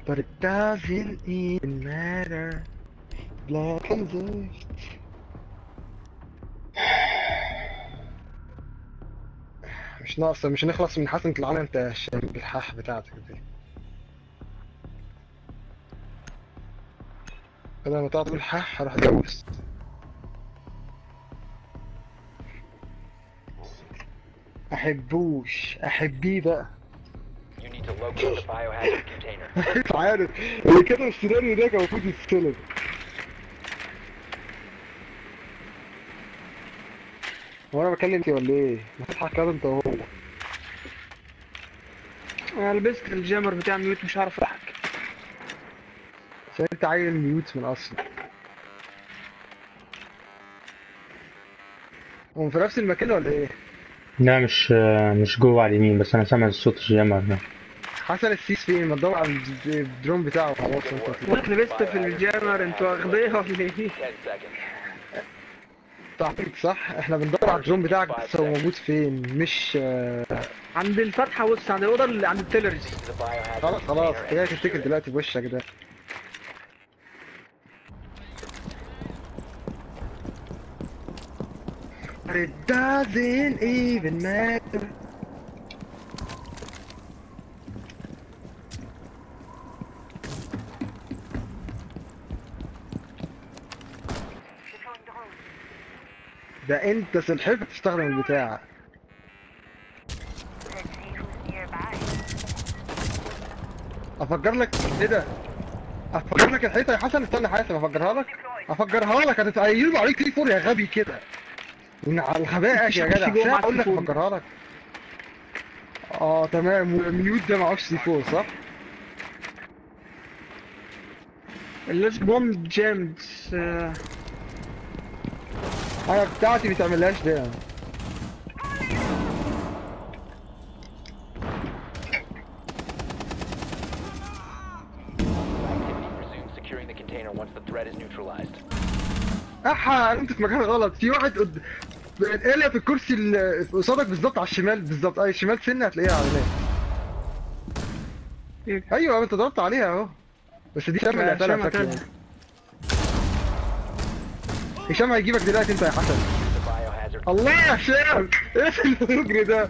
But it doesn't even matter Black and white مش ناقصة مش هنخلص من حسنة العالم انت يا هشام بالحاح بتاعتك دي بدل ما تقعد تقول حاح هروح اتجوز احبوش احبيه بقى You need to locate the biohazard container. مش عارف اللي كده السيناريو ده كان المفروض يتسلم هو انا بكلم انت ولا ايه؟ ما تضحك كده انت وهو انا لبست الجامر بتاع ميوت مش عارف اضحك عشان انت عيل ميوت من اصلا هم في نفس المكان ولا ايه؟ لا مش مش جوه على اليمين بس انا سامع صوت الجامر ده حسن السيس فين؟ ما تدور على الدرون بتاعه خلاص انت قلت لبست في الجامر انتوا واخديها ولا ايه 10 seconds. صحيح صح احنا بندور على الدرون بتاعك بس هو موجود فين مش آه، عند الفتحه بص عند الاوضه اللي عند التيلرز The biohazard خلاص خلاص container انت جاي and تفتكر دلوقتي بوشك ده But it doesn't even matter ده انت سلحفة تستخدم البتاع Let's see who's nearby. افجر لك ايه ده افجر لك الحيطه يا حسن استنى حاسب افجرها لك افجرها لك هتتأيدوا عليك تي فور يا غبي كده من على الغباء يا جدع مش جوه عشان معاك اقول لك تليفون. افجرها لك اه تمام والميوت ده معهوش سي 4 صح؟ اللوس بوم جامد آه، انا بتاعتي بتعملهاش ده activity. Resume securing the container once the threat is neutralized. احا انت في مكان غلط في واحد قد... الآلة في الكرسي اللي قصادك بالظبط على الشمال بالظبط اي الشمال سنة هتلاقيها على هناك إيه؟ ايوه انت ضربت عليها اهو بس دي هشام اللي آه، قتلها هشام فاكر قتلها. يعني. هشام هيجيبك دلوقتي انت يا حسن The biohazard الله يا هشام ايه الفجر ده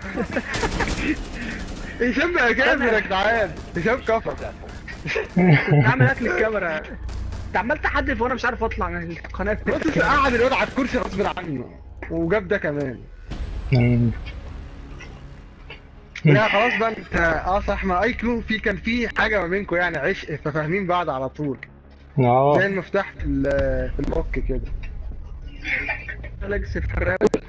هشام بقى جامد يا جدعان هشام كفر successful. كنت عامل اكل الكاميرا انت عمال تحدف وانا مش عارف اطلع من القناه بص قعد الواد على الكرسي غصب عنه وجاب ده كمان مم. لا خلاص بقى انت اه صح ما ايكلو في كان في حاجه ما بينكم يعني عشق ففاهمين بعض على طول زي اه المفتاح في ال- في البوك كده لجس الفراوي